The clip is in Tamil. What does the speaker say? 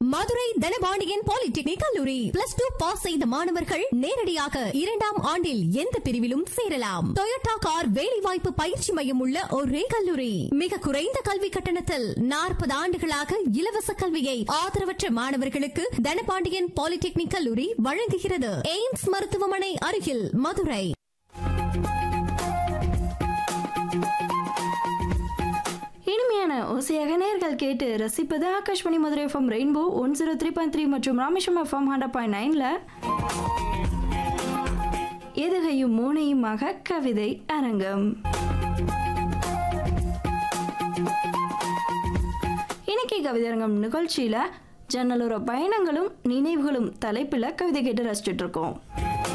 மதுரை தனபாண்டியன் பாலிடெக்னிக் கல்லூரி பிளஸ் டூ பாஸ் செய்த மாணவர்கள் நேரடியாக இரண்டாம் ஆண்டில் எந்த பிரிவிலும் சேரலாம் டொயோட்டா கார் வேலைவாய்ப்பு பயிற்சி மையம் உள்ள ஒரே கல்லூரி மிக குறைந்த கல்வி கட்டணத்தில் நாற்பது ஆண்டுகளாக இலவச கல்வியை ஆதரவற்ற மாணவர்களுக்கு தனபாண்டியன் பாலிடெக்னிக் கல்லூரி வழங்குகிறது எய்ம்ஸ் மருத்துவமனை அருகில் மதுரை இனிமையான ஓசையாக நேர்கள் கேட்டு ரசிப்பது Akashvani Madurai FM rainbow one zero three point three மற்றும் ராமேஸ்வரம் எஃப்எம் ஹண்ட்ரட் பாயிண்ட் நைன்ல எதுகையும் மூனையுமாக கவிதை அரங்கம் இன்னைக்கு கவிதை அரங்கம் நிகழ்ச்சியில ஜன்னலோர பயணங்களும் நினைவுகளும் தலைப்பில் கவிதை கேட்டு ரசிச்சுட்டு இருக்கோம்